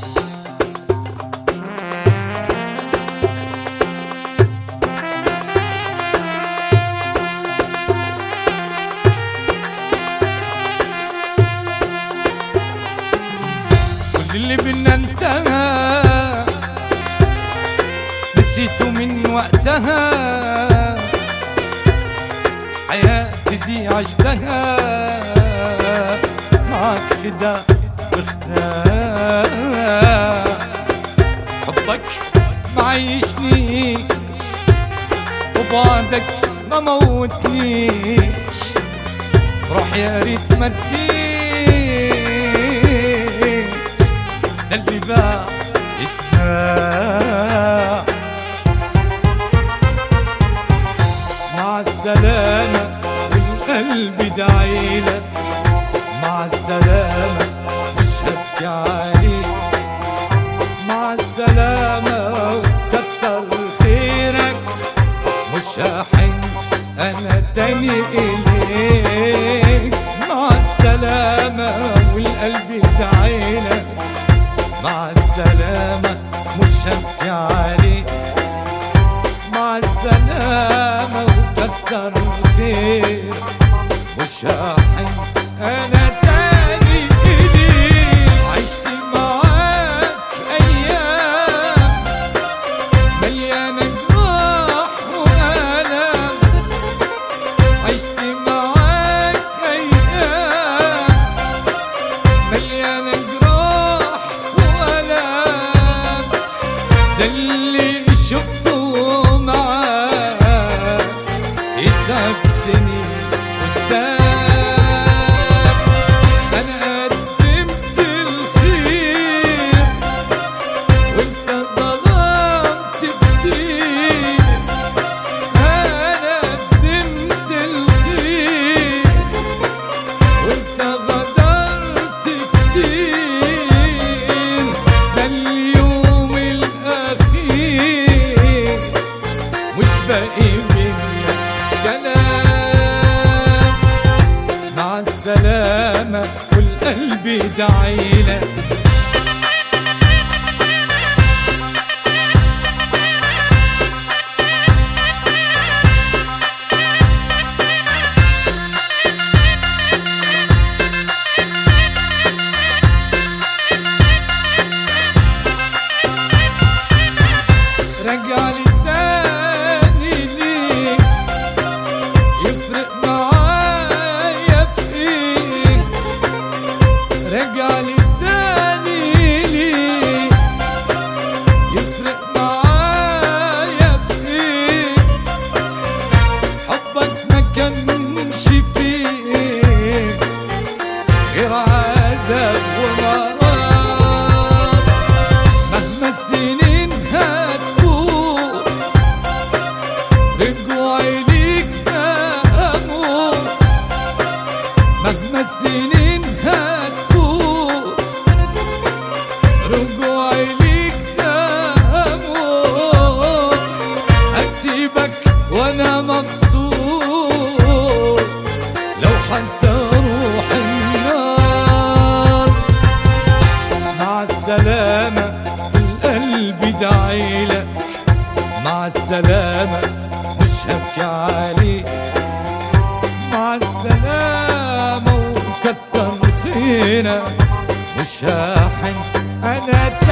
كل اللي بينا انتهى نسيته من وقتها حياتي دي عشتها معك خدا بختار حبك معيشني وبعدك ما موتنيش روح يا ريت ما تجيش ده اللي باع يتباع مع السلامة والقلب دعيلك مع السلامة مش هبكي عليك مع السلامة وكتر خيرك مش هحن انا تاني اليك مع السلامة والقلب دعيلك مع السلامة مش هبكي عليك مع السلامة وكتر الخير مش هحن انا تاني اليك عشت معاك ايام مليانة جراح وألم عشت معاك أيام مليانة جراح وألم ده اللي شفته معاك يتعب سنين قدام أنا قدمت الخير وانت ظلمت كتير انا قدمت الخير وانت غدرت كتير ده اليوم الاخير مش باقي منك كلام مع السلامة والقلب دعيلك رجع لي تاني ليك يفرق معايا في ايه رجع لي تاني ليك يفرق معايا في ايه حبك ما كانش فيه غير عذاب ومرض مهما السنين هتفوت رجوعي ليك هموت مهما السنين هتفوت رجوعي ليك هموت هسيبك وانا مبسوط لو حتى روح النار مع السلامة القلب دعيلك مع السلامة مش هبكي عليك مع السلامة وكتر خيرك مش هحن أنا